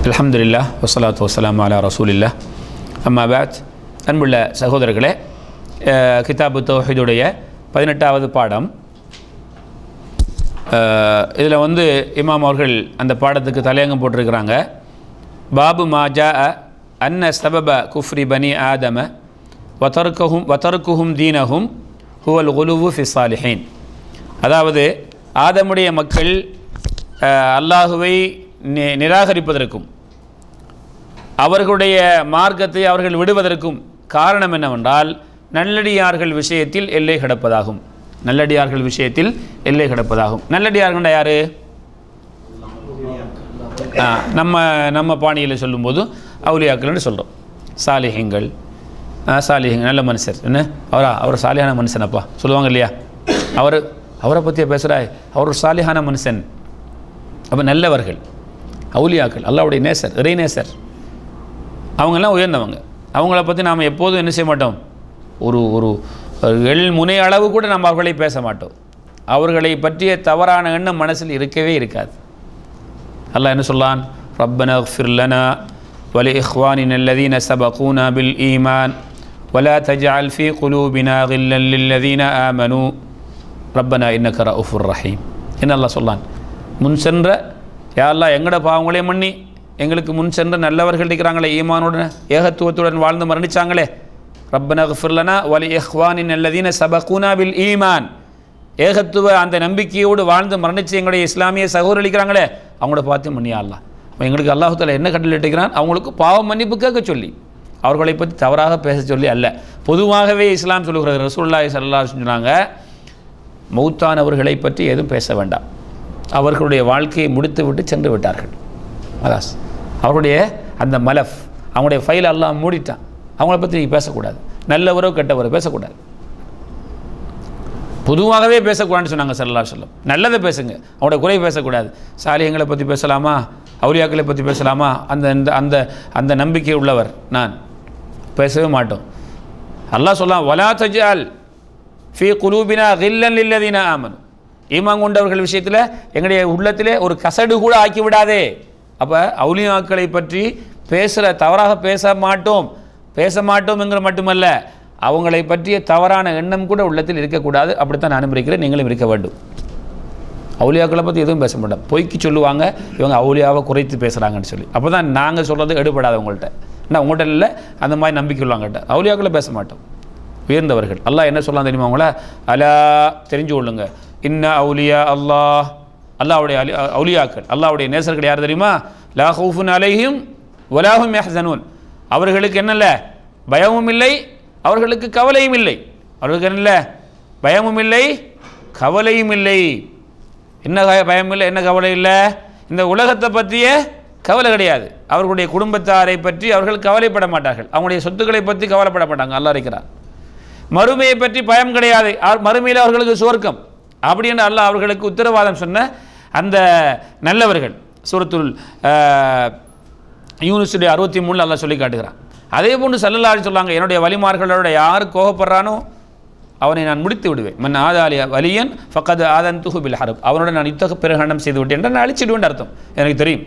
அல்ஹம்துலில்லா வசலாத்து வசலாம் அலா ரசூலில்லா அம்மா பாத் அன்புள்ள சகோதரர்களே அஹ், கிதாபு தௌஹீதுடைய பதினெட்டாவது பாடம் இதில் வந்து இமாம் அவர்கள் அந்த பாடத்துக்கு தலையங்கம் போட்டிருக்கிறாங்க பாபு மாஜா அன்ன சபப குஃப்ரி பனி ஆதம வதர்கஹும் வதர்குஹும் தீனஹும் ஹுவல் குலுவு ஃபி சாலிஹீன் அதாவது ஆதமுடைய மக்கள் அஹ், அல்லாஹுவை நி நிராகரிப்பதற்கும் அவர்களுடைய மார்க்கத்தை அவர்கள் விடுவதற்கும் காரணம் என்னவென்றால் நல்லடியார்கள் விஷயத்தில் எல்லை கிடப்பதாகும் நல்லடியார்கள் விஷயத்தில் எல்லை கிடப்பதாகும் நல்லடியார்கள் யாரு ஆ, நம்ம நம்ம பாணியில் சொல்லும்போது அவுலியாக்கள்னு சொல்கிறோம் சாலிஹங்கள் சாலிஹங்க நல்ல மனுஷர் என்ன அவரா அவர் சாலியான மனுஷனப்பா சொல்லுவாங்க இல்லையா அவர் அவரை பற்றிய பேசுகிறாய் அவர் ஒரு சாலிஹான மனுஷன் அப்போ நல்லவர்கள் அவுலியாக்கள் அல்லாவுடைய நேசர் இறை நேசர் அவங்கெல்லாம் உயர்ந்தவங்க அவங்கள பற்றி நாம் எப்போதும் என்ன செய்ய மாட்டோம் ஒரு ஒரு எள் முனை அளவு கூட நம்ம அவர்களை பேச மாட்டோம் அவர்களை பற்றிய தவறான எண்ணம் மனசில் இருக்கவே இருக்காது அல்லாஹ் என்ன சொல்லான் ரப்பன اغفر لنا ولإخواننا الذين سبقونا بالإيمان ولا تجعل في قلوبنا غلا للذين آمنوا ரப்பனா இன்னக்க ரவுஃபுர் ரஹீம் என்ன அல்லாஹ் சொல்லான் முன் சென்ற யா அல்லாஹ் எங்கட பாவங்களே மன்னி எங்களுக்கு முன் சென்ற நல்லவர்கள் இருக்கிறாங்களே ஈமானுடன் ஏகத்துவத்துடன் வாழ்ந்து மரணிச்சாங்களே ரப்பன ஃபிர்லனா வலி இஹ்வானின் அல்லதீன சபகுனா பில் ஈமான் ஏகத்துவ அந்த நம்பிக்கையோடு வாழ்ந்து மரணிச்சு எங்களுடைய இஸ்லாமிய சகோதரர் இருக்கிறாங்களே அவங்கள பார்த்து மன்னியா அல்லாஹ் அப்ப எங்களுக்கு அல்லாஹுத்தால என்ன கட்டளையிட்டிருக்கிறான் அவங்களுக்கு பாவ மன்னிப்பு கேட்க சொல்லி அவர்களை பற்றி தவறாக பேச சொல்லி அல்ல பொதுவாகவே இஸ்லாம் சொல்லுகிறது ரசூல்லாய் சல்லா சொன்னாங்க மௌத்தானவர்களை பற்றி எதுவும் பேச வேண்டாம் அவர்களுடைய வாழ்க்கையை முடித்து விட்டு சென்று விட்டார்கள் அதாஸ் அவருடைய அந்த மலஃப் அவங்களுடைய ஃபைல் எல்லாம் மூடிட்டான் அவங்கள பற்றி நீ பேசக்கூடாது நல்லவரோ கெட்டவரோ பேசக்கூடாது பொதுவாகவே பேசக்கூடாதுன்னு சொன்னாங்க சல்லா சொல்லம் நல்லதை பேசுங்க அவங்களோட குறை பேசக்கூடாது சாலியங்களை பற்றி பேசலாமா அவுலியாக்களை பற்றி பேசலாமா அந்த அந்த அந்த அந்த நம்பிக்கை உள்ளவர் நான் பேசவே மாட்டோம் அல்லாஹ் சொல்லலாம் வலா தஜால் ஃபி குலூபினா கில்லன் லில்லதீன ஆமனு ஈமான் கொண்டவர்கள் விஷயத்தில் எங்களுடைய உள்ளத்திலே ஒரு கசடு கூட ஆக்கி விடாதே அப்போ அவுலியாக்களை பற்றி பேசுகிற தவறாக பேச மாட்டோம் பேச மாட்டோம்ங்கிற மட்டுமல்ல அவங்களை பற்றிய தவறான எண்ணம் கூட உள்ளத்தில் இருக்கக்கூடாது அப்படித்தான் நான் அனுமதிக்கிறேன் நீங்களும் இருக்க வேண்டும் அவுலியாக்களை பற்றி எதுவும் பேச மாட்டோம் பொய்க்கு சொல்லுவாங்க இவங்க அவுலியாவை குறைத்து பேசுகிறாங்கன்னு சொல்லி அப்போ தான் நாங்கள் சொல்கிறது எடுபடாது உங்கள்கிட்ட என்ன உங்கள்கிட்ட இல்லை அந்த மாதிரி நம்பிக்கை உள்ளவங்கள்ட்ட அவுலியாக்களை பேச மாட்டோம் உயர்ந்தவர்கள் அல்லாஹ் என்ன சொல்லலாம் தெரியுமா அவங்கள அலா தெரிஞ்சு கொள்ளுங்க இன்ன அவுலியா அல்லாஹ் அல்லாவுடைய அலி அவுலியாக்கள் அல்லாவுடைய நேசர்கள் யார் தெரியுமா லா ஹூஃபுன் அலைஹிம் வலாஹும் யஹ்சனூன் அவர்களுக்கு என்னல்ல பயமும் இல்லை அவர்களுக்கு கவலையும் இல்லை அவர்களுக்கு என்னல்ல பயமும் இல்லை கவலையும் இல்லை என்ன க- பயம் இல்லை என்ன கவலை இல்லை இந்த உலகத்தை பற்றிய கவலை கிடையாது அவர்களுடைய குடும்பத்தாரை பற்றி அவர்கள் கவலைப்பட மாட்டார்கள் அவங்களுடைய சொத்துக்களை பற்றி கவலைப்பட மாட்டாங்க அல்லாஹ் இருக்கிறார் மறுமையை பற்றி பயம் கிடையாது அவர் மறுமையில் அவர்களுக்கு சுவர்க்கம் அப்படி என்று அல்லாஹ் அவர்களுக்கு உத்தரவாதம் சொன்ன அந்த நல்லவர்கள் சூரத்துல் ஆஹ், யூனுஸுடைய அறுபத்தி மூணில் அல்லாஹ் சொல்லி காட்டுகிறான் அதே போன்று சல்லல்லாஹு சொல்லாங்க என்னுடைய வலிமார்களோட யார் கோபப்படுறானோ அவனை நான் முடித்து விடுவேன் மன் ஆதாலிய வலியன் ஃபக்கது ஆதன் துஹு பில் ஹரப் அவனோட நான் யுத்தக பிரகடனம் செய்து விட்டேன் என்று நான் அழிச்சிடுவேன் அர்த்தம் எனக்கு தெரியும்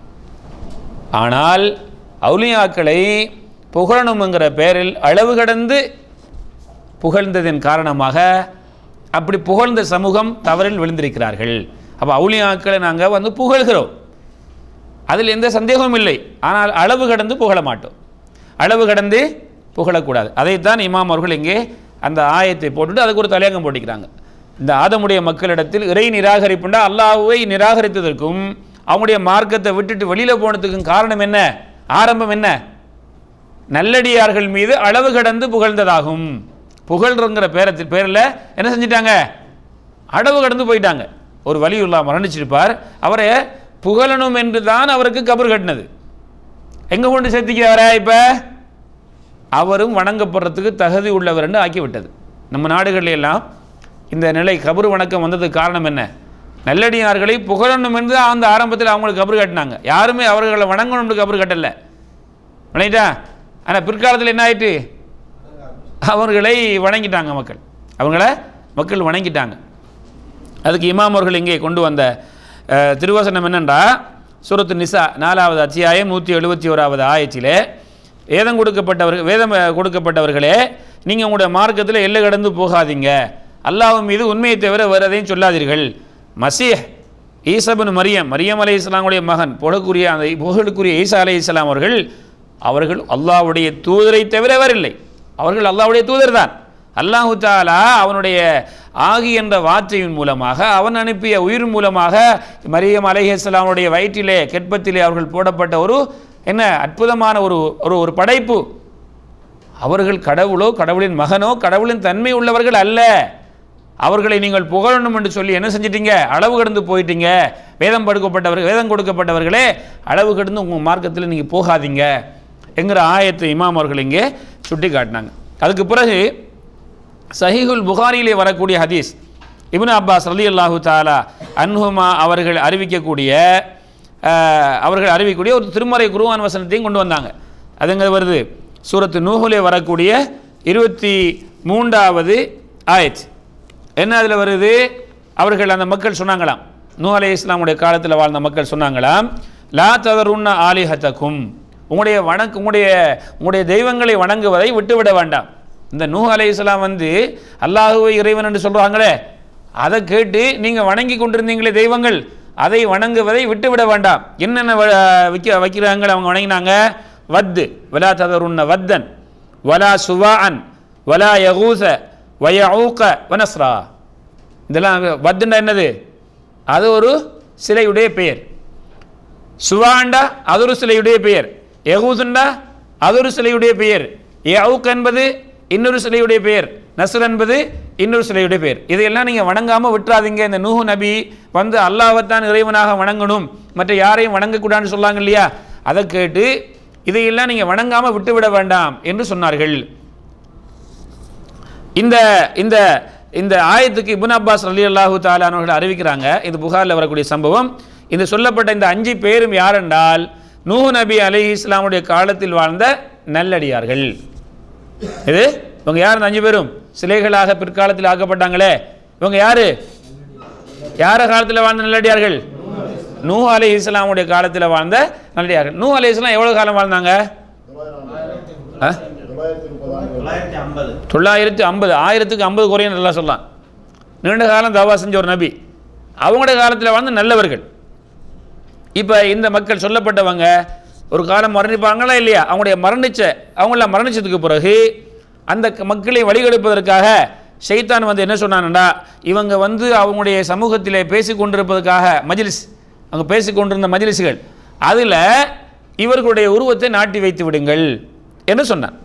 ஆனால் அவுலியாக்களை புகழணுங்கிற பெயரில் அளவு கடந்து புகழ்ந்ததன் காரணமாக அப்படி புகழ்ந்த சமூகம் தவறில் விழுந்திருக்கிறார்கள் அப்போ அவுலியாக்களை நாங்கள் வந்து புகழ்கிறோம் அதில் எந்த சந்தேகமும் இல்லை ஆனால் அளவு கடந்து புகழ மாட்டோம் அளவு கடந்து புகழக்கூடாது அதைத்தான் இமாம் அவர்கள் இங்கே அந்த ஆயத்தை போட்டுட்டு அதுக்கு ஒரு தலையங்கம் போட்டிக்கிறாங்க இந்த ஆதமுடைய மக்களிடத்தில் இறை நிராகரிப்புண்டா அல்லாஹ்வை நிராகரித்ததற்கும் அவங்களுடைய மார்க்கத்தை விட்டுட்டு வெளியில் போனதுக்கும் காரணம் என்ன ஆரம்பம் என்ன நல்லடியார்கள் மீது அளவு கடந்து புகழ்ந்ததாகும் புகழ்றங்கிற பேரத்தில் பேரில் என்ன செஞ்சிட்டாங்க அளவு கடந்து போயிட்டாங்க ஒரு வலியுல்லா மரணிச்சிருப்பார் அவரை புகழணும் என்று தான் அவருக்கு கபர் கட்டினது எங்கே கொண்டு சேர்த்திக்கிறவரா இப்போ அவரும் வணங்கப்படுறதுக்கு தகுதி உள்ளவர் ஆக்கி விட்டது நம்ம நாடுகளில் எல்லாம் இந்த நிலை கபர் வணக்கம் வந்ததுக்கு காரணம் என்ன நல்லடியார்களை புகழணும் என்று அந்த ஆரம்பத்தில் அவங்களுக்கு கபர் கட்டினாங்க யாருமே அவர்களை வணங்கணும்னு கபர் கட்டலை விளையிட்டா ஆனால் பிற்காலத்தில் என்ன ஆயிட்டு அவர்களை வணங்கிட்டாங்க மக்கள் அவங்கள மக்கள் வணங்கிட்டாங்க அதுக்கு இமாம் அவர்கள் இங்கே கொண்டு வந்த அஹ், திருவசனம் என்னென்றா சூரத்து நிசா நாலாவது அத்தியாயம் நூற்றி எழுபத்தி ஓராவது ஆயத்திலே வேதம் கொடுக்கப்பட்டவர்கள் வேதம் அஹ், கொடுக்கப்பட்டவர்களே நீங்கள் உங்களுடைய மார்க்கத்தில் எல்லை கடந்து போகாதீங்க அல்லாஹ் மீது உண்மையை தவிர வேறு எதையும் சொல்லாதீர்கள் மசீஹ் ஈசபின் மரியம் மரியம் அலை இஸ்லாமுடைய மகன் புகழுக்குரிய அந்த புகழுக்குரிய ஈசா அலை இஸ்லாம் அவர்கள் அவர்கள் அல்லாஹ்வுடைய தூதரை தவிர வேறில்லை அவர்கள் அல்லாஹ்வுடைய தூதர் தான் அல்லாஹு தாலா அவனுடைய ஆகி என்ற வார்த்தையின் மூலமாக அவன் அனுப்பிய உயிர் மூலமாக மரியம் அலைஹிஸ்லாமுடைய வயிற்றிலே கெட்பத்திலே அவர்கள் போடப்பட்ட ஒரு என்ன அற்புதமான ஒரு ஒரு ஒரு படைப்பு அவர்கள் கடவுளோ கடவுளின் மகனோ கடவுளின் தன்மை உள்ளவர்கள் அல்ல அவர்களை நீங்கள் புகழணும் என்று சொல்லி என்ன செஞ்சிட்டீங்க அளவு கடந்து போயிட்டீங்க வேதம் படுக்கப்பட்டவர்கள் வேதம் கொடுக்கப்பட்டவர்களே அளவு கடந்து உங்கள் மார்க்கத்தில் நீங்கள் போகாதீங்க என்கிற ஆயத்தை இமாம் அவர்கள் இங்கே சுட்டி காட்டினாங்க அதுக்கு பிறகு சஹீஹுல் புகாரியிலே வரக்கூடிய ஹதீஸ் இப்னு அப்பாஸ் ரலி அல்லாஹு தாலா அன்ஹுமா அவர்கள் அறிவிக்கக்கூடிய அஹ், அவர்கள் அறிவிக்கக்கூடிய ஒரு திருமறை குருவான் வசனத்தையும் கொண்டு வந்தாங்க அதுங்க வருது சூரத்து நூஹுலே வரக்கூடிய இருபத்தி மூன்றாவது ஆயத் என்ன அதில் வருது அவர்கள் அந்த மக்கள் சொன்னாங்களாம் நூ அலை இஸ்லாமுடைய காலத்தில் வாழ்ந்த மக்கள் சொன்னாங்களாம் லா ததருன்ன ஆலிஹத்தக்கும் உங்களுடைய வணக்க உங்களுடைய உங்களுடைய தெய்வங்களை வணங்குவதை விட்டுவிட வேண்டாம் இந்த நூ அலை இஸ்லாம் வந்து அல்லாஹுவை இறைவன் என்று சொல்கிறாங்களே அதை கேட்டு நீங்கள் வணங்கி கொண்டிருந்தீங்களே தெய்வங்கள் அதை வணங்குவதை விட்டுவிட வேண்டாம் என்னென்ன வ- வைக்க வைக்கிறாங்க அவங்க வணங்கினாங்க வத்து வலா ததருன்ன வத்தன் வலா சுவாஅன் வலா யகூச வயஊக வனஸ்ரா இதெல்லாம் வத்துண்டா என்னது அது ஒரு சிலையுடைய பெயர் சுவாண்டா அது ஒரு சிலையுடைய பெயர் எகூசுண்டா அது ஒரு சிலையுடைய பெயர் யவுக் என்பது இன்னொரு சிலையுடைய பெயர் நஸ்ர் என்பது இன்னொரு சிலையுடைய பெயர் இதையெல்லாம் நீங்கள் வணங்காமல் விட்டுறாதீங்க இந்த நூஹு நபி வந்து அல்லாஹ்வைத்தான் இறைவனாக வணங்கணும் மற்ற யாரையும் வணங்கக்கூடாதுன்னு சொல்லாங்க இல்லையா அதை கேட்டு இதையெல்லாம் நீங்கள் வணங்காமல் விட்டுவிட வேண்டாம் என்று சொன்னார்கள் இந்த இந்த இந்த ஆயத்துக்கு இப்னு அப்பாஸ் அலி அல்லாஹு தாலானவர்கள் அறிவிக்கிறாங்க இது புகாரில் வரக்கூடிய சம்பவம் இந்த சொல்லப்பட்ட இந்த அஞ்சு பேரும் யார் என்றால் நூஹு நபி அலி இஸ்லாமுடைய காலத்தில் வாழ்ந்த நல்லடியார்கள் இது இவங்க யார் இந்த அஞ்சு பேரும் சிலைகளாக பிற்காலத்தில் ஆக்கப்பட்டாங்களே இவங்க யாரு யார காலத்தில் வாழ்ந்த நல்லடியார்கள் நூ அலி இஸ்லாமுடைய காலத்தில் வாழ்ந்த நல்லடியார்கள் நூ அலி இஸ்லாம் எவ்வளவு காலம் வாழ்ந்தாங்க ஆ? தொள்ளாயிரத்தி ஐம்பது தொள்ளாயிரத்தி ஐம்பது ஆயிரத்துக்கு ஐம்பது குறையும் நல்லா சொல்லலாம் நீண்ட காலம் தவா செஞ்ச ஒரு நபி அவங்களுடைய காலத்தில் வாழ்ந்த நல்லவர்கள் இப்போ இந்த மக்கள் சொல்லப்பட்டவங்க ஒரு காலம் மரணிப்பாங்களா இல்லையா அவங்களுடைய மரணிச்ச அவங்கள மரணிச்சதுக்கு பிறகு அந்த க- மக்களை வழிகெடுப்பதற்காக ஷைத்தான் வந்து என்ன சொன்னான்டா இவங்க வந்து அவங்களுடைய சமூகத்திலே பேசி கொண்டிருப்பதற்காக மஜ்லிஸ் அவங்க பேசி கொண்டிருந்த மஜ்லிஸ்கள் அதில் இவர்களுடைய உருவத்தை நாட்டி வைத்து விடுங்கள் என்று சொன்னான்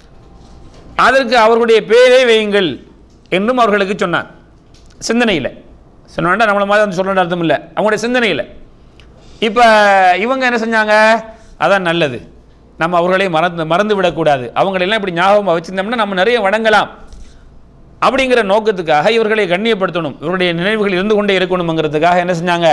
அதற்கு அவர்களுடைய பேரை வையுங்கள் என்றும் அவர்களுக்கு சொன்னான் சிந்தனையில் சொன்னா நம்மளை மாதிரி வந்து சொல்கிற அர்த்தம் இல்லை அவங்களுடைய சிந்தனையில் இப்போ இவங்க என்ன செஞ்சாங்க அதான் நல்லது நம்ம அவர்களை மறந்து மறந்து விடக்கூடாது அவங்களெல்லாம் இப்படி ஞாபகம் வச்சிருந்தோம்னா நம்ம நிறைய வணங்கலாம் அப்படிங்கிற நோக்கத்துக்காக இவர்களை கண்ணியப்படுத்தணும் இவருடைய நினைவுகள் இருந்து கொண்டே இருக்கணுங்கிறதுக்காக என்ன செஞ்சாங்க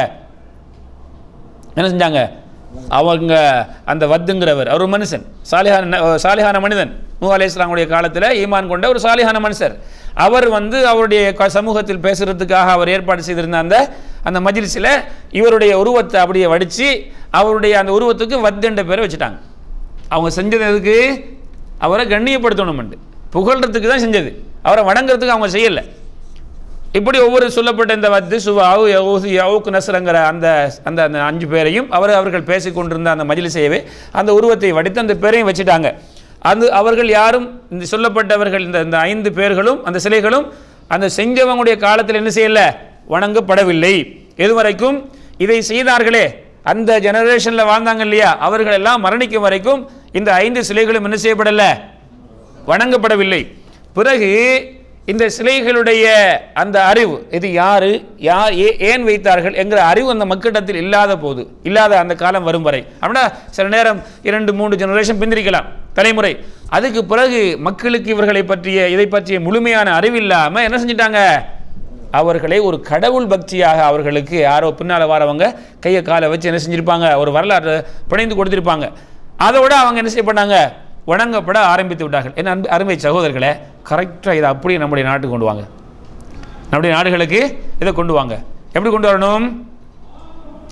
என்ன செஞ்சாங்க அவங்க அந்த வத்துங்கிறவர் அவர் ஒரு மனுஷன் சாலிஹான சாலிஹான மனிதன் நூ அலை இஸ்லாமுடைய காலத்தில் ஈமான் கொண்ட ஒரு சாலிஹான மனுஷர் அவர் வந்து அவருடைய க- சமூகத்தில் பேசுறதுக்காக அவர் ஏற்பாடு செய்திருந்த அந்த அந்த மஜ்லிஸில் இவருடைய உருவத்தை அப்படியே வடித்து அவருடைய அந்த உருவத்துக்கு வத்து என்ற பேரை வச்சுட்டாங்க அவங்க செஞ்சது எதுக்கு அவரை கண்ணியப்படுத்தணும்ண்டு புகழ்றதுக்கு தான் செஞ்சது அவரை வணங்குறதுக்கு அவங்க செய்யலை இப்படி ஒவ்வொரு சொல்லப்பட்ட இந்த வத்து சுவாவு யவுசு யவுக்கு நஸ்ரங்கிற அந்த அந்த அந்த அஞ்சு பேரையும் அவர் அவர்கள் பேசிக் கொண்டிருந்த அந்த மஜ்லிஸையவே அந்த உருவத்தை வடித்து அந்த பேரையும் வச்சுட்டாங்க அது அவர்கள் யாரும் இந்த சொல்லப்பட்டவர்கள் இந்த இந்த ஐந்து பேர்களும் அந்த சிலைகளும் அந்த செஞ்சவங்களுடைய காலத்தில் என்ன செய்யல வணங்கப்படவில்லை எதுவரைக்கும் இதை செய்தார்களே அந்த ஜெனரேஷனில் வாழ்ந்தாங்க இல்லையா அவர்கள் எல்லாம் மரணிக்கும் வரைக்கும் இந்த ஐந்து சிலைகளும் என்ன செய்யப்படலை வணங்கப்படவில்லை பிறகு இந்த சிலைகளுடைய அந்த அறிவு இது யாரு யார் ஏ ஏன் வைத்தார்கள் என்கிற அறிவு அந்த மக்களிடத்தில் இல்லாத போது இல்லாத அந்த காலம் வரும் வரை அப்படின்னா சில நேரம் இரண்டு மூன்று ஜெனரேஷன் பிந்திரிக்கலாம் தலைமுறை அதுக்கு பிறகு மக்களுக்கு இவர்களை பற்றிய இதை பற்றிய முழுமையான அறிவு இல்லாமல் என்ன செஞ்சிட்டாங்க அவர்களை ஒரு கடவுள் பக்தியாக அவர்களுக்கு யாரோ பின்னால் வரவங்க கையை காலை வச்சு என்ன செஞ்சிருப்பாங்க ஒரு வரலாற்றை பிணைந்து கொடுத்திருப்பாங்க அதோட அவங்க என்ன செய்யப்பட்டாங்க வணங்கப்பட ஆரம்பித்து விட்டார்கள் என்ன அன்பு அருமை சகோதரர்களே கரெக்டாக இதை அப்படியே நம்முடைய நாட்டுக்கு கொண்டு வாங்க நம்முடைய நாடுகளுக்கு இதை கொண்டு வாங்க எப்படி கொண்டு வரணும்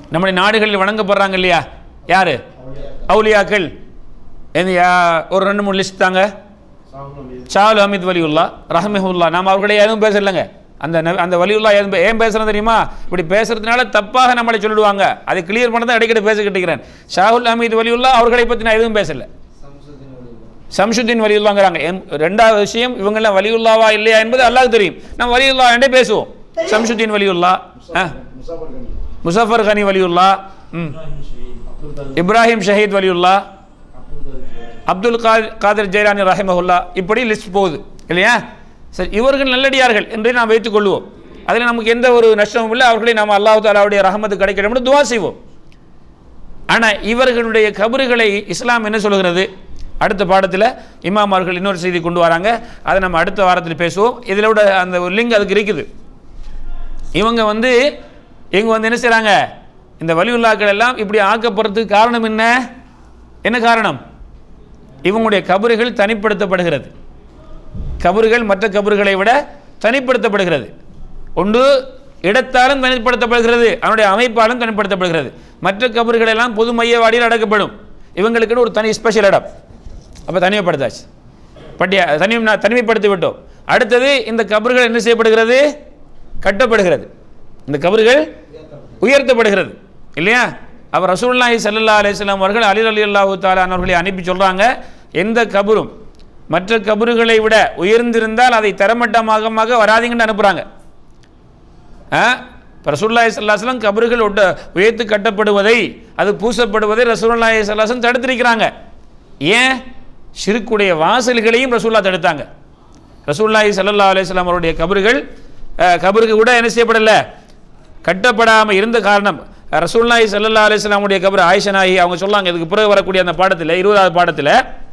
நம்முடைய நாடுகளில் வணங்கப்படுறாங்க இல்லையா யார் அவுலியாக்கள் எந்த யா- ஒரு ரெண்டு மூணு லிஸ்ட் தாங்க ஷால் அமித் வலியுல்லா ரஹமஹுல்லா நாம் அவர்களை எதுவும் பேசலைங்க அந்த நபி- அந்த வலியுல்லா எதுவும் பே- ஏன் பேசுறது தெரியுமா இப்படி பேசுறதுனால தப்பாக நம்மளை சொல்லிடுவாங்க அதை கிளியர் பண்ண தான் அடிக்கடி பேசிக்கிட்டு இருக்கிறேன் ஷாகுல் அமீத் வலியுல்லா அவர்களை பற்றி நான் எதுவும் பேசல சம்சுதீன் வலியுல்லாங்கிறாங்க எம்- ரெண்டாவது விஷயம் இவங்கெல்லாம் வலியுல்லாவா இல்லையா என்பது அல்லாஹ் தெரியும் நம்ம வலியுல்லா என்றே பேசுவோம் சம்சுதீன் வலியுல்லா ஆ முசாஃபர் கனி முசஃபர் கனி வலியுல்லா ம் இப்ராஹிம் ஷஹீத் வலியுல்லா அப்துல் காத் காதர் ஜெயரானி ரஹிமஹுல்லா இப்படி லிஸ்ட் போகுது இல்லையா சரி இவர்கள் நல்லடியார்கள் என்று நாம் வைத்துக் கொள்வோம் அதில் நமக்கு எந்த ஒரு நஷ்டமும் இல்லை அவர்களை நாம் அல்லாஹ் தாலாவுடைய ரஹமத்து கிடைக்கணும் என்று துவா செய்வோம் ஆனால் இவர்களுடைய கபறுகளை இஸ்லாம் என்ன சொல்கிறது அடுத்த பாடத்தில் இமாமார்கள் இன்னொரு செய்தி கொண்டு வராங்க அதை நம்ம அடுத்த வாரத்தில் பேசுவோம் இதில் விட அந்த ஒரு லிங்க் அதுக்கு இருக்குது இவங்க வந்து இவங்க வந்து என்ன செய்கிறாங்க இந்த வலியுல்லாக்கள் எல்லாம் இப்படி ஆக்கப்படுறதுக்கு காரணம் என்ன என்ன காரணம் இவங்களுடைய கபறுகள் தனிப்படுத்தப்படுகிறது கபறுகள் மற்ற கபறுகளை விட தனிப்படுத்தப்படுகிறது ஒன்று இடத்தாலும் தனிப்படுத்தப்படுகிறது அவனுடைய அமைப்பாலும் தனிப்படுத்தப்படுகிறது மற்ற கபறுகள் எல்லாம் பொது மையவாடியில் அடக்கப்படும் இவங்களுக்குன்னு ஒரு தனி ஸ்பெஷல் இடம் அப்போ தனிமைப்படுத்தாச்சு பட்டியா தனிமை தனிமைப்படுத்தி விட்டோம் அடுத்தது இந்த கபறுகள் என்ன செய்யப்படுகிறது கட்டப்படுகிறது இந்த கபறுகள் உயர்த்தப்படுகிறது இல்லையா அவர் ரசூலுல்லாஹி ஸல்லல்லாஹு அலைஹி வஸல்லம் அவர்கள் அலி ரலியல்லாஹு தஆலா அவர்களை அனுப்பி சொல்றாங்க எந்த கபரும் மற்ற கபறுகளை விட உயர்ந்திருந்தால் அதை தரமட்டமாக வராதீங்கன்னு அனுப்புறாங்க ஆ இப்போ ரசூல்லாய் சல்லாஸ்லாம் கபறுகள் ஒட்ட உயர்த்து கட்டப்படுவதை அது பூசப்படுவதை ரசூல்லாய் சல்லாஸ்லம் தடுத்திருக்கிறாங்க ஏன் ஷிருக்குடைய வாசல்களையும் ரசூல்லா தடுத்தாங்க ரசூல்லாய் சல்லல்லா அலையம் அவருடைய கபறுகள் அஹ், கபருக்கு கூட என்ன செய்யப்படலை கட்டப்படாமல் இருந்த காரணம் ரசூல்லாய் சல்லல்லா அலிஸ்லாமுடைய கபர் ஆயிஷனாகி அவங்க சொல்லாங்க இதுக்கு பிறகு வரக்கூடிய அந்த பாடத்தில் இருபதாவது பாடத்தில்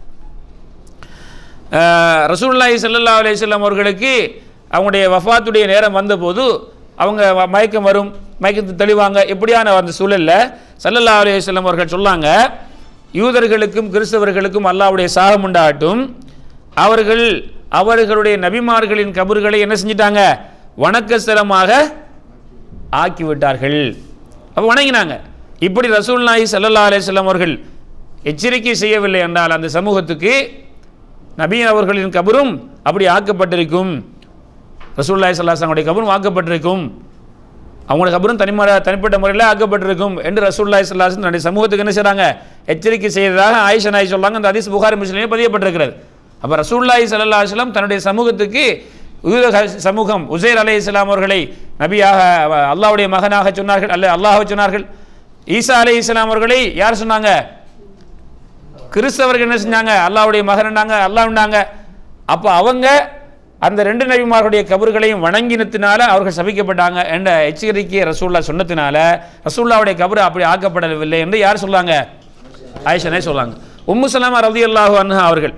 ரசூல்லாய் சல்லல்லா அலிஸ்லாம் அவர்களுக்கு அவங்களுடைய வஃபாத்துடைய நேரம் வந்தபோது அவங்க வ- மயக்கம் வரும் மயக்கத்து தெளிவாங்க இப்படியான அந்த சூழலில் சல்லல்லா அலிஸ்லாம் அவர்கள் சொன்னாங்க யூதர்களுக்கும் கிறிஸ்தவர்களுக்கும் அல்லாஹ்வுடைய சாகம் உண்டாகட்டும் அவர்கள் அவர்களுடைய நபிமார்களின் கபறுகளை என்ன செஞ்சிட்டாங்க வணக்கஸ்தலமாக ஆக்கி விட்டார்கள் அப்போ வணங்கினாங்க இப்படி ரசூல்நாயி சல்லல்லா அலிஸ்லாம் அவர்கள் எச்சரிக்கை செய்யவில்லை என்றால் அந்த சமூகத்துக்கு நபி அவர்களின் கபரும் அப்படி ஆக்கப்பட்டிருக்கும் ரசூல்லாய் சல்லாஹனுடைய கபரும் ஆக்கப்பட்டிருக்கும் அவங்களோட கபரும் தனிமர தனிப்பட்ட முறையில் ஆக்கப்பட்டிருக்கும் என்று ரசூல்லாய் சல்லாஹன் தன்னுடைய சமூகத்துக்கு என்ன செய்கிறாங்க எச்சரிக்கை செய்ததாக ஆயிஷா நாய் சொல்றாங்க அந்த ஹதீஸ் புகாரி முஸ்லீமே பதியப்பட்டிருக்கிறது அப்போ ரசூல்லாய் சல்லா அலுவலாம் தன்னுடைய சமூகத்துக்கு யூத க- சமூகம் உசைர் அலை இஸ்லாம் அவர்களை நபியாக அவ- அல்லாஹ்வுடைய மகனாக சொன்னார்கள் அல்ல அல்லாஹ் சொன்னார்கள் ஈசா அலை இஸ்லாம் அவர்களை யார் சொன்னாங்க கிறிஸ்தவர்கள் என்ன செஞ்சாங்க அல்லாஹ்வுடைய மகன்னாங்க அல்லாஹ்னாங்க அப்போ அவங்க அந்த ரெண்டு நபிமார்களுடைய கபறுகளையும் வணங்கினத்தினால அவர்கள் சபிக்கப்பட்டாங்க என்ற எச்சரிக்கையை ரசூல்லா சொன்னத்தினால ரசூல்லாவுடைய கபறு அப்படி ஆக்கப்படவில்லை என்று யார் சொல்லாங்க ஆயிஷனே சொல்லாங்க உம்மு சலமா ரதி அல்லாஹு அன்ஹா அவர்கள்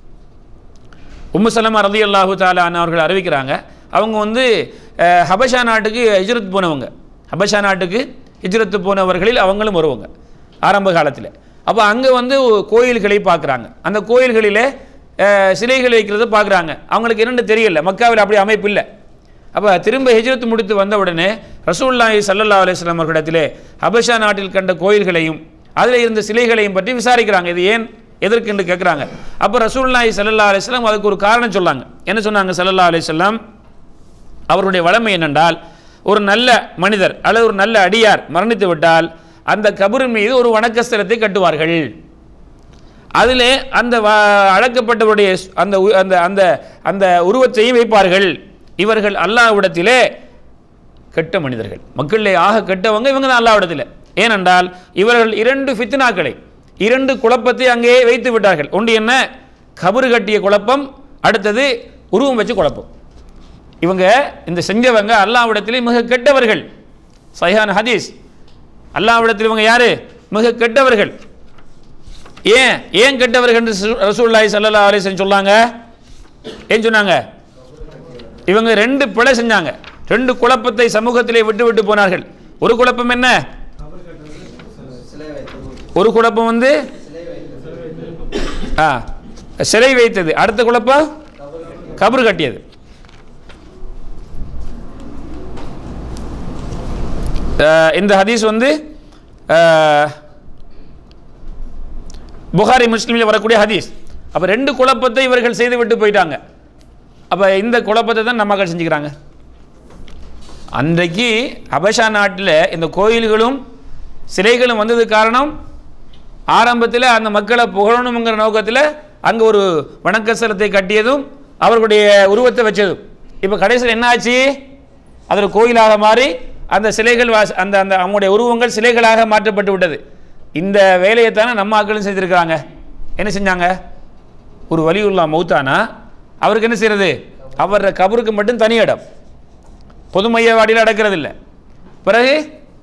உம்மு சலமா ரதி அல்லாஹு தாலா அவர்கள் அறிவிக்கிறாங்க அவங்க வந்து அஹ், ஹபஷா நாட்டுக்கு ஹிஜ்ரத் போனவங்க ஹபஷா நாட்டுக்கு ஹிஜ்ரத்து போனவர்களில் அவங்களும் வருவாங்க ஆரம்ப காலத்தில் அப்போ அங்கே வந்து கோயில்களை பார்க்குறாங்க அந்த கோயில்களிலே அஹ், சிலைகள் வைக்கிறத பார்க்குறாங்க அவங்களுக்கு என்னென்னு தெரியல மக்காவில் அப்படி அமைப்பு இல்லை அப்போ திரும்ப ஹிஜ்ரத் முடித்து வந்த உடனே ரசூல்லாஹி சல்லல்லா அலிஸ்லாம் அவர்களிடத்திலே ஹபஷா நாட்டில் கண்ட கோயில்களையும் அதில் இருந்த சிலைகளையும் பற்றி விசாரிக்கிறாங்க இது ஏன் எதற்கு என்று கேட்குறாங்க அப்போ ரசூல்லாஹி சல்லல்லா அலிஸ்லாம் அதுக்கு ஒரு காரணம் சொன்னாங்க என்ன சொன்னாங்க சல்லல்லா அலிஸ்லாம் அவருடைய வளமை என்னென்றால் ஒரு நல்ல மனிதர் அல்லது ஒரு நல்ல அடியார் மரணித்து விட்டால் அந்த கபரின் மீது ஒரு வணக்கஸ்தலத்தை கட்டுவார்கள் அதிலே அந்த வ- அடக்கப்பட்டவருடைய ஸ்- அந்த உ- அந்த அந்த அந்த உருவத்தையும் வைப்பார்கள் இவர்கள் அல்லாஹ்விடத்திலே கெட்ட மனிதர்கள் மக்களிலே ஆக கெட்டவங்க இவங்க தான் அல்லாஹ்விடத்தில் ஏனென்றால் இவர்கள் இரண்டு ஃபித்னாக்களை இரண்டு குழப்பத்தை அங்கே வைத்து விட்டார்கள் ஒன்று என்ன கபறு கட்டிய குழப்பம் அடுத்தது உருவம் வச்சு குழப்பம் இவங்க இந்த செஞ்சவங்க அல்லாஹ்விடத்திலே மிக கெட்டவர்கள் சைஹான் ஹதீஸ் அல்லாஹ்விடத்தில் இவங்க யாரு மிக கெட்டவர்கள் ஏன் ஏன் கெட்டவர்கள் என்று ரசூ- ரசூலுல்லாஹி ஸல்லல்லாஹு அலைஹி வஸல்லம் சொன்னாங்க ஏன் சொன்னாங்க இவங்க ரெண்டு பிழை செஞ்சாங்க ரெண்டு குழப்பத்தை சமூகத்திலே விட்டு விட்டு போனார்கள் ஒரு குழப்பம் என்ன ஒரு குழப்பம் வந்து ஆ சிலை வைத்தது அடுத்த குழப்பம் கபர் கட்டியது அஹ் இந்த ஹதீஸ் வந்து அஹ், புகாரி முஸ்லீமில் வரக்கூடிய ஹதீஸ் அப்போ ரெண்டு குழப்பத்தை இவர்கள் செய்து விட்டு போயிட்டாங்க அப்போ இந்த குழப்பத்தை தான் நம்ம மக்கள் செஞ்சுக்கிறாங்க அன்றைக்கு அபஷா நாட்டில் இந்த கோயில்களும் சிலைகளும் வந்தது காரணம் ஆரம்பத்தில் அந்த மக்களை புகழணுங்கிற நோக்கத்தில் அங்கே ஒரு வணக்கஸ்தலத்தை கட்டியதும் அவர்களுடைய உருவத்தை வச்சதும் இப்போ கடைசியில் என்ன ஆச்சு அது ஒரு கோயிலாக மாறி அந்த சிலைகள் வாச அந்த அந்த அவங்களுடைய உருவங்கள் சிலைகளாக மாற்றப்பட்டு விட்டது இந்த வேலையைத்தானே நம்ம ஆட்களும் செஞ்சுருக்கிறாங்க என்ன செஞ்சாங்க ஒரு வலியுல்லா மௌத்தானா அவருக்கு என்ன செய்யறது அவர கபருக்கு மட்டும் தனி இடம் பொது மையவாடியில் அடக்கிறது இல்லை பிறகு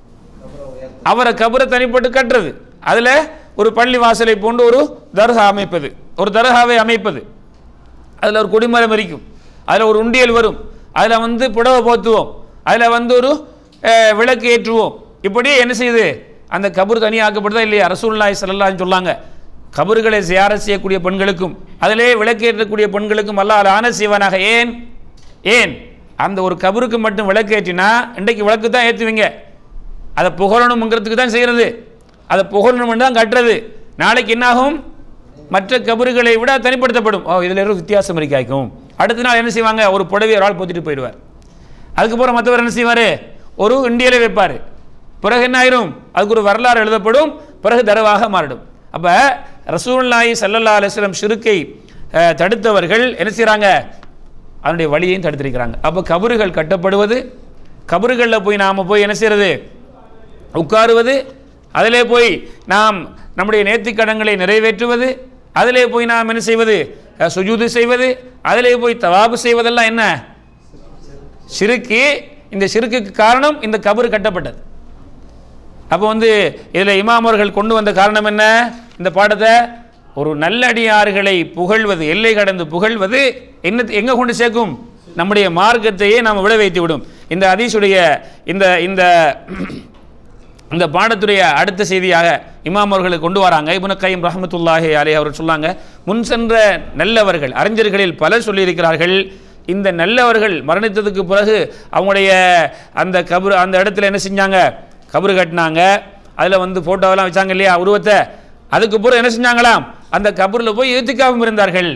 அவரை கபரை தனிப்பட்டு கட்டுறது அதில் ஒரு பள்ளி வாசலை போன்று ஒரு தர்கா அமைப்பது ஒரு தர்காவை அமைப்பது அதில் ஒரு கொடிமரம் இருக்கும் அதில் ஒரு உண்டியல் வரும் அதில் வந்து புடவை போத்துவோம் அதில் வந்து ஒரு அஹ், விளக்கு ஏற்றுவோம் இப்படி என்ன செய்யுது அந்த கபர் தனியாக்கப்படுதா இல்லையா ரசூல்லாய் ஸல்லல்லாஹு சொல்லாங்க கபறுகளை சியாரத் செய்யக்கூடிய பெண்களுக்கும் அதிலே விளக்கேற்றக்கூடிய பெண்களுக்கும் அல்லாஹ் ஆன செய்வானாக ஏன் ஏன் அந்த ஒரு கபருக்கு மட்டும் விளக்கேற்றினா இன்றைக்கு விளக்கு தான் ஏற்றுவீங்க அதை புகழணுங்கிறதுக்கு தான் செய்கிறது அதை புகழணும்னு தான் கட்டுறது நாளைக்கு என்னாகும் மற்ற கபறுகளை விட தனிப்படுத்தப்படும் ஓ இதில் ஒரு வித்தியாசம் இருக்காய்க்கும் அடுத்த நாள் என்ன செய்வாங்க ஒரு புடவை ஒரு ஆள் போத்திட்டு போயிடுவார் அதுக்கப்புறம் மற்றவர் என்ன செய்வார் ஒரு இண்டியலை வைப்பார் பிறகு என்ன ஆயிரும் அதுக்கு ஒரு வரலாறு எழுதப்படும் பிறகு தரவாக மாறிடும் அப்போ ரசூலுல்லாஹி ஸல்லல்லாஹு அலைஹி வஸல்லம் ஷிருக்கை அஹ், தடுத்தவர்கள் என்ன செய்கிறாங்க அதனுடைய வழியையும் தடுத்திருக்கிறாங்க அப்போ கபறுகள் கட்டப்படுவது கபறுகளில் போய் நாம் போய் என்ன செய்கிறது உட்காருவது அதிலே போய் நாம் நம்முடைய நேர்த்திக் கடன்களை நிறைவேற்றுவது அதிலே போய் நாம் என்ன செய்வது அஹ், சுஜூது செய்வது அதிலே போய் தவாபு செய்வதெல்லாம் என்ன சிறுக்கு இந்த சிறுக்குக்கு காரணம் இந்த கபறு கட்டப்பட்டது அப்போ வந்து இதில் இமாம் அவர்கள் கொண்டு வந்த காரணம் என்ன இந்த பாடத்தை ஒரு நல்லடியார்களை புகழ்வது எல்லை கடந்து புகழ்வது என்ன எங்கே கொண்டு சேர்க்கும் நம்முடைய மார்க்கத்தையே நாம் விட வைத்து விடும் இந்த அதீசுடைய இந்த இந்த இந்த பாடத்துடைய அடுத்த செய்தியாக இமாம் அவர்களை கொண்டு வராங்க இப்னு கைம் ரஹமத்துல்லாஹி அலே அவர் சொன்னாங்க முன் சென்ற நல்லவர்கள் அறிஞர்களில் பலர் சொல்லியிருக்கிறார்கள் இந்த நல்லவர்கள் மரணித்ததுக்கு பிறகு அவங்களுடைய அந்த கபரு அந்த இடத்துல என்ன செஞ்சாங்க கபரு கட்டினாங்க அதில் வந்து ஃபோட்டோவெல்லாம் வச்சாங்க இல்லையா உருவத்தை அதுக்கு பிறகு என்ன செஞ்சாங்களாம் அந்த கபரில் போய் ஏத்துக்காவும் இருந்தார்கள்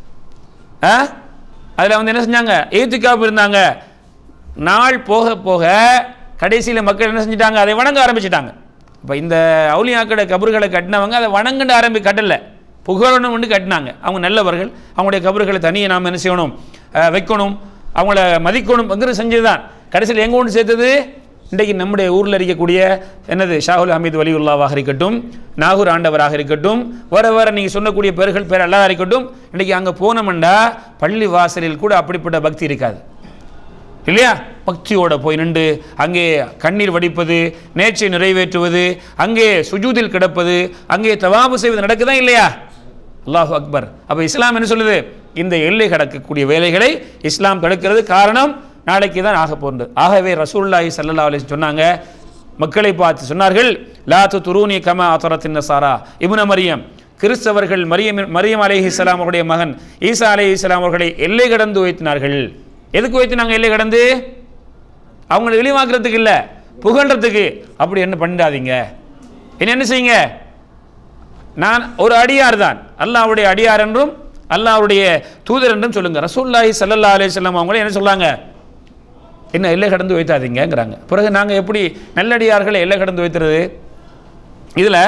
அதில் வந்து என்ன செஞ்சாங்க ஏத்துக்காவும் இருந்தாங்க நாள் போக போக கடைசியில் மக்கள் என்ன செஞ்சிட்டாங்க அதை வணங்க ஆரம்பிச்சிட்டாங்க இப்போ இந்த அவுலியாக்கடை கபறுகளை கட்டினவங்க அதை வணங்குன்னு ஆரம்பி கட்டலை புகழணும்னு கட்டினாங்க அவங்க நல்லவர்கள் அவங்களுடைய கபறுகளை தனியை நாம் என்ன செய்யணும் அஹ், வைக்கணும் அவங்கள மதிக்கணும்ங்கிறது செஞ்சதுதான் கடைசியில் எங்கே ஒன்று சேர்த்தது இன்றைக்கு நம்முடைய ஊரில் இருக்கக்கூடிய என்னது ஷாகுல் ஹமீத் வலியுல்லாவாக இருக்கட்டும் நாகூர் ஆண்டவராக இருக்கட்டும் வேற வேற நீங்கள் சொல்லக்கூடிய பேர்கள் பேர் அல்லாத இருக்கட்டும் இன்றைக்கி அங்கே போனோம்னா பள்ளி வாசலில் கூட அப்படிப்பட்ட பக்தி இருக்காது இல்லையா பக்தியோட போய் நின்று அங்கே கண்ணீர் வடிப்பது நேர்ச்சை நிறைவேற்றுவது அங்கே சுஜூதில் கிடப்பது அங்கே தவாபு செய்வது நடக்குதா இல்லையா அல்லாஹு அக்பர் அப்போ இஸ்லாம் என்ன சொல்லுது இந்த எல்லை கடக்கக்கூடிய வேலைகளை இஸ்லாம் தடுக்கிறது காரணம் நாளைக்கு தான் ஆக போகிறது ஆகவே ரசூல்லாஹி ஸல்லல்லாஹு அலைஹி சொன்னாங்க மக்களை பார்த்து சொன்னார்கள் லா துருனி கம அத்தரத்தின் சாரா இப்னு மரியம் கிறிஸ்தவர்கள் மரியம் மரியம் அலைஹிஸ்ஸலாம் அவருடைய மகன் ஈசா அலைஹிஸ்ஸலாம் அவர்களை எல்லை கடந்து உயர்த்தினார்கள் எதுக்கு உயர்த்தினாங்க எல்லை கடந்து அவங்களை இழிவாக்குறதுக்கு இல்லை புகழ்றதுக்கு அப்படி என்ன பண்ணிடாதீங்க என்ன என்ன செய்யுங்க நான் ஒரு அடியார் தான் அல்லாஹ்வுடைய அடியார் என்றும் அல்லாஹ்வுடைய தூதர் என்றும் சொல்லுங்க ரசூல்லாஹி ஸல்லல்லாஹு அலைஹி வஸல்லம் அவங்கள என்ன சொல்லாங்க என்ன எல்லை கடந்து வைத்தாதீங்கங்கிறாங்க பிறகு நாங்கள் எப்படி நல்லடியார்களை எல்லை கடந்து வைத்துறது இதில்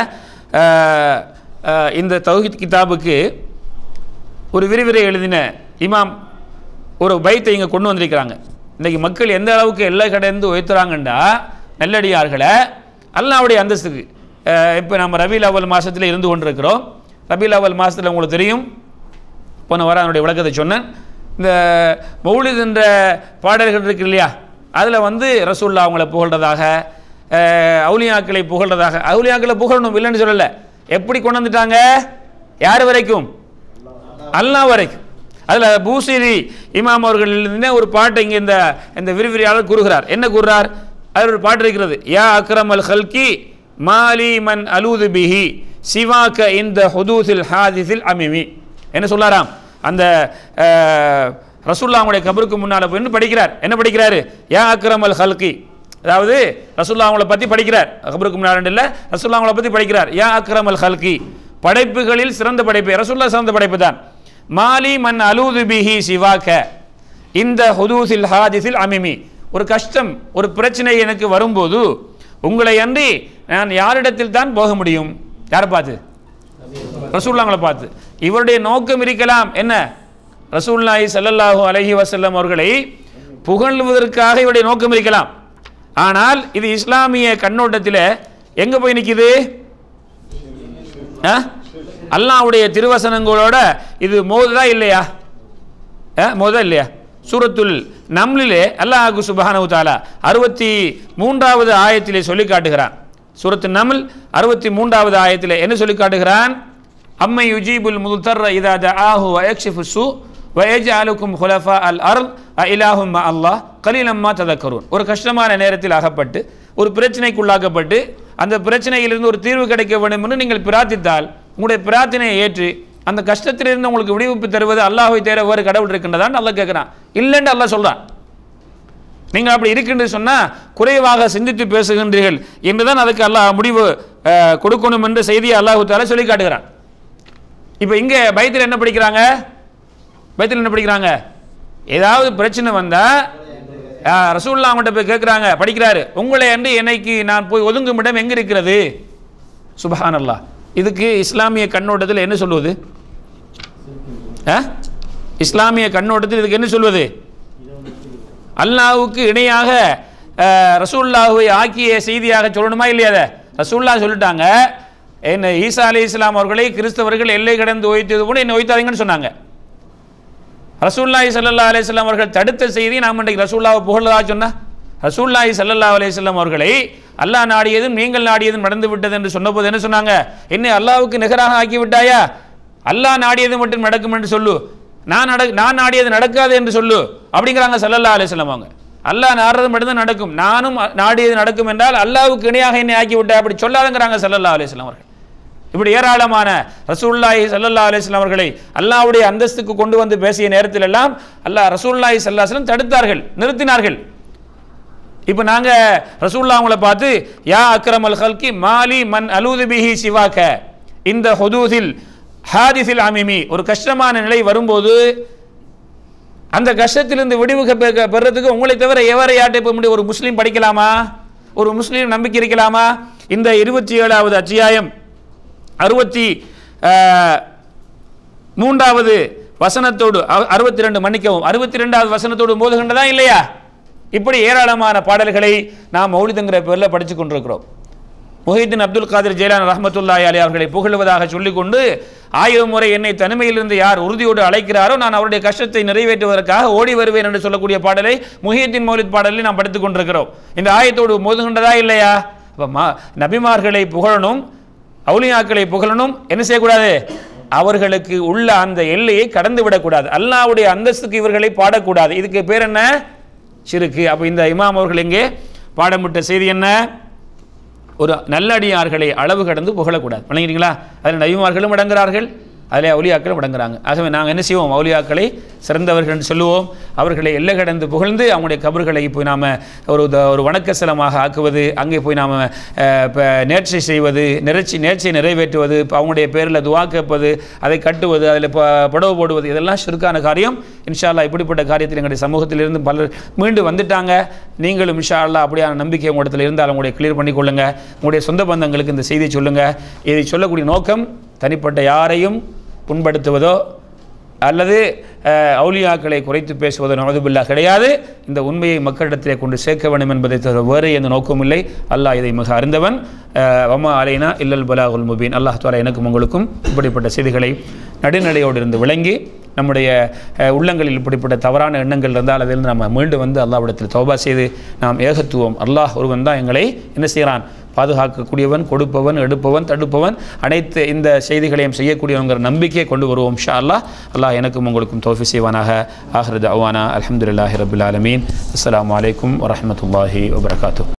இந்த தௌஹித் கிதாபுக்கு ஒரு விரிவுரை எழுதின இமாம் ஒரு பைத்தை இங்கே கொண்டு வந்திருக்கிறாங்க இன்றைக்கி மக்கள் எந்த அளவுக்கு எல்லை கடந்து உயர்த்துறாங்கண்டா நல்லடியார்களை அல்லாவுடைய அந்தஸ்துக்கு இப்போ நம்ம ரபில் அவல் மாதத்தில் இருந்து கொண்டிருக்கிறோம் ரபில் அவல் மாதத்தில் உங்களுக்கு தெரியும் போன வாரம் அதனுடைய விளக்கத்தை சொன்னேன் இந்த மௌலித் என்ற பாடல்கள் இருக்கு இல்லையா அதில் வந்து ரசூல்லா அவங்கள புகழ்றதாக அஹ், அவுலியாக்களை புகழ்றதாக அவுலியாக்களை புகழணும் இல்லைன்னு சொல்லலை எப்படி கொண்டு வந்துட்டாங்க யார் வரைக்கும் அல்லாஹ் வரைக்கும் அதில் பூசிரி இமாம் அவர்கள் எழுதின ஒரு பாட்டை இங்கே இந்த இந்த விரிவிரியாளர் கூறுகிறார் என்ன கூறுறார் அதில் ஒரு பாட்டு இருக்கிறது யா அக்ரம் அல் ஹல்கி மாலி மன் அலூது பிஹி சிவாக்க இந்த ஹுதூசில் ஹாதிஸில் அமிமி என்ன சொல்லாராம் அந்த அஹ், ரசூல்லாவுடைய கபருக்கு முன்னால் போய் படிக்கிறார் என்ன படிக்கிறாரு யா அக்ரம் அல் ஹல்கி அதாவது ரசூல்லா அவங்கள பற்றி படிக்கிறார் அகபருக்கு முன்னாடி இல்லை ரசூல்லா அவங்கள பற்றி படிக்கிறார் யா அக்ரமல் ஹல்கி படைப்புகளில் சிறந்த படைப்பு ரசூல்லா சிறந்த படைப்பு தான் மாலி மன் அலூது பிஹி சிவாக்க இந்த ஹுதூசில் ஹாதிஸில் அமிமி ஒரு கஷ்டம் ஒரு பிரச்சனை எனக்கு வரும்போது உங்களை அன்றி நான் யாரிடத்தில் தான் போக முடியும் யாரை பார்த்து ரசூல்லாங்களை பார்த்து இவருடைய நோக்கம் இருக்கலாம் என்ன ரசூல்லாஹி ஸல்லல்லாஹு அலைஹி வஸல்லம் அவர்களை புகழ்வதற்காக இவருடைய நோக்கம் இருக்கலாம் ஆனால் இது இஸ்லாமிய கண்ணோட்டத்தில் எங்க போய் நிக்குது ஆ? அல்லாஹ்வுடைய திருவசனங்களோட இது மோதுதா இல்லையா ஆ, மோதா இல்லையா சூரத்துல் நம்லிலே அல்லாஹு சுபஹானஹு தஆலா அறுபத்தி மூன்றாவது ஆயத்திலே சொல்லி காட்டுகிறான் சூரத்து நம்ல் அறுபத்தி மூன்றாவது ஆயத்திலே என்ன சொல்லி காட்டுகிறான் அம்மை யுஜீபுல் முல்தர்ர இதா தஆஹு வ யக்ஷிஃபு சூ வ யஜ்அலுக்கும் ஹுலஃபா அல் அர்ல் அ இலாஹும் ம அல்லாஹ் கலீலம்மா ததக்கரூன் ஒரு கஷ்டமான நேரத்தில் அகப்பட்டு ஒரு பிரச்சனைக்குள்ளாக்கப்பட்டு அந்த பிரச்சனையிலிருந்து ஒரு தீர்வு கிடைக்க வேண்டும் என்று நீங்கள் பிரார்த்தித்தால் உங்களுடைய பிரார்த்தனையை ஏற்று அந்த கஷ்டத்திலிருந்து உங்களுக்கு விடுவிப்பு தருவது அல்லாஹ்வை தேர வேறு கடவுள் இருக்கின்றதான்னு அல்லாஹ் கேட்குறான் இல்லைன்னு அல்லாஹ் சொல்றான் நீங்கள் அப்படி இருக்கின்ற சொன்னால் குறைவாக சிந்தித்து பேசுகின்றீர்கள் என்றுதான் அதுக்கு அல்லாஹ் முடிவு அஹ், கொடுக்கணும் என்ற செய்தியை அல்லாஹு தாலா சொல்லி காட்டுகிறான் இப்போ இங்கே பைத்தில் என்ன படிக்கிறாங்க பைத்தில் என்ன படிக்கிறாங்க ஏதாவது பிரச்சனை வந்தால் ரசூல்லா அவங்கள்ட்ட போய் கேட்குறாங்க படிக்கிறாரு உங்களை அன்று என்னைக்கு நான் போய் ஒதுங்கும் இடம் எங்கே இருக்கிறது சுபஹானல்லாஹ் இதுக்கு இஸ்லாமிய கண்ணோட்டத்தில் என்ன சொல்வது ஆ? இஸ்லாமிய கண்ணோட்டத்தில் இதுக்கு என்ன சொல்வது அல்லாஹ்வுக்கு இணையாக அஹ், ரசூல்லாவை ஆக்கிய செய்தியாக சொல்லணுமா இல்லையா அதை ரசூல்லா சொல்லிட்டாங்க என்ன ஈசா அலி இஸ்லாம் அவர்களை கிறிஸ்தவர்கள் எல்லை கடந்து ஒய்த்தது போல என்னை ஒய்த்தாதீங்கன்னு சொன்னாங்க ரசூல்லாஹி ஸல்லல்லாஹு அலைஹி வஸல்லம் அவர்கள் தடுத்த செய்தி நாம் இன்றைக்கு ரசூல்லாவை புகழதா சொன்னா ரசூல்லாஹி ஸல்லல்லாஹு அலைஹி வஸல்லம் அவர்களை அல்லாஹ் நாடியதும் நீங்கள் நாடியதும் நடந்து விட்டது என்று சொன்னபோது என்ன சொன்னாங்க என்னை அல்லாஹ்வுக்கு நிகராக ஆக்கி விட்டாயா அல்லாஹ் நாடியது மட்டும் நடக்கும் என்று சொல்லு நான் நட நான் நாடியது நடக்காது என்று சொல்லு அப்படிங்கிறாங்க ஸல்லல்லாஹு அலைஹி வஸல்லம் அவங்க அல்லாஹ் நாடுறது மட்டும்தான் நடக்கும் நானும் நாடியது நடக்கும் என்றால் அல்லாஹ்வுக்கு இணையாக என்னை ஆக்கி விட்டாய் அப்படி சொல்லாதங்கிறாங்க ஸல்லல்லாஹு அலைஹி வஸல்லம் அவர்கள் இப்படி ஏராளமான ரசூல்லாஹி ஸல்லல்லாஹு அலைஹி வஸல்லம் அவர்களை அல்லாஹ்வுடைய அந்தஸ்துக்கு கொண்டு வந்து பேசிய நேரத்தில் எல்லாம் அல்லாஹ் ரசூலுல்லாஹி ஸல்லல்லாஹு அலைஹி வஸல்லம் தடுத்தார்கள் நிறுத்தினார்கள் இப்போ நாங்க ரசூல்லா அவங்கள பார்த்து யா அக்ரமல் ஹல்கி மாலி மன் அலூது பிஹி சிவாக்க இந்த ஹுதூதில் ஹாதிஸில் அமிமி ஒரு கஷ்டமான நிலை வரும்போது அந்த கஷ்டத்திலிருந்து விடிவு பெ- பெறதுக்கு உங்களை தவிர எவரை யார்ட்டை போக முடியும் ஒரு முஸ்லீம் படிக்கலாமா ஒரு முஸ்லீம் நம்பிக்கை இருக்கலாமா இந்த இருபத்தி ஏழாவது அத்தியாயம் அறுபத்தி அஹ், மூன்றாவது வசனத்தோடு அறுபத்தி ரெண்டு மன்னிக்கவும் அறுபத்தி ரெண்டாவது வசனத்தோடு மோதுகின்றதா இல்லையா இப்படி ஏராளமான பாடல்களை நாம் மௌலிதங்கிற பேரில் படித்து கொண்டிருக்கிறோம் முஹிதீன் அப்துல் காதிர் ஜெயலான் ரஹமத்துல்லாஹி அலி அவர்களை புகழுவதாக சொல்லிக்கொண்டு ஆயிரம் முறை என்னை தனிமையிலிருந்து யார் உறுதியோடு அழைக்கிறாரோ நான் அவருடைய கஷ்டத்தை நிறைவேற்றுவதற்காக ஓடி வருவேன் என்று சொல்லக்கூடிய பாடலை முஹியத்தின் மௌலித் பாடலை நாம் படித்துக் கொண்டிருக்கிறோம் இந்த ஆயத்தோடு மோதுகின்றதா இல்லையா அப்ப மா நபிமார்களை புகழணும் அவுலியாக்களை புகழணும் என்ன செய்யக்கூடாது அவர்களுக்கு உள்ள அந்த எல்லையை கடந்து விடக்கூடாது அல்லாஹ்வுடைய அந்தஸ்துக்கு இவர்களை பாடக்கூடாது இதுக்கு பேர் என்ன சிறுக்கு அப்போ இந்த இமாம் அவர்கள் இங்கே பாடமிட்ட செய்தி என்ன ஒரு நல்லடியார்களை அளவு கடந்து புகழக்கூடாது வணங்கிட்டீங்களா அதில் நபிமார்களும் அடங்குறார்கள் அதில் அவுலியாக்களும் அடங்குறாங்க ஆகவே நாங்கள் என்ன செய்வோம் அவுலியாக்களை சிறந்தவர்கள் என்று சொல்லுவோம் அவர்களை எல்லை கடந்து புகழ்ந்து அவங்களுடைய கபர்களை போய் நாம் ஒரு த- ஒரு வணக்கஸ்தலமாக ஆக்குவது அங்கே போய் நாம் நேர்ச்சை செய்வது நிறைச்சி நேர்ச்சை நிறைவேற்றுவது இப்ப அவங்களுடைய பேரில் துவா கேட்பது அதை கட்டுவது அதில் ப படவு போடுவது இதெல்லாம் சிறுக்கான காரியம் இன்ஷா அல்லாஹ் இப்படிப்பட்ட காரியத்தில் எங்களுடைய சமூகத்திலிருந்து பலர் மீண்டு வந்துட்டாங்க நீங்களும் இன்ஷா அல்லாஹ் அப்படியான நம்பிக்கை உங்களிடத்தில் இருந்தால் உங்களுடைய கிளியர் பண்ணிக்கொள்ளுங்க உங்களுடைய சொந்த பந்தங்களுக்கு இந்த செய்தியை சொல்லுங்க இதை சொல்லக்கூடிய நோக்கம் தனிப்பட்ட யாரையும் புண்படுத்துவதோ அல்லது அஹ், அவுலியாக்களை குறைத்து பேசுவதோ நவதுபில்லா கிடையாது இந்த உண்மையை மக்களிடத்திலே கொண்டு சேர்க்க வேண்டும் என்பதை தவிர வேறு எந்த நோக்கமும் இல்லை அல்லாஹ் இதை மிக அறிந்தவன் அஹ், வமா அலைனா இல்லல் பலாகுல் முபீன் அல்லாஹ் தாலா எனக்கும் உங்களுக்கும் இப்படிப்பட்ட செய்திகளை நடுநிலையோடு இருந்து விளங்கி நம்முடைய அஹ், உள்ளங்களில் இப்படிப்பட்ட தவறான எண்ணங்கள் இருந்தால் அதிலிருந்து நம்ம மீண்டு வந்து அல்லாஹ்விடத்தில் தௌபா செய்து நாம் ஏகத்துவம் அல்லாஹ் ஒருவன் தான் எங்களை என்ன செய்கிறான் பாதுகாக்கக்கூடியவன் கொடுப்பவன் எடுப்பவன் தடுப்பவன் அனைத்து இந்த செய்திகளையும் செய்யக்கூடியவங்கிற நம்பிக்கையை கொண்டு வருவோம் ஷா அல்லாஹ் அல்லாஹ் எனக்கும் உங்களுக்கும் தோஃபி செய்வானாக ஆஹ்ரத் அவானா அல்ஹம்துலில்லாஹி ரபில் ஆலமீன் அஸ்ஸலாமு அலைக்கும் வரஹ்மத்துல்லாஹி வபரகாத்துஹ்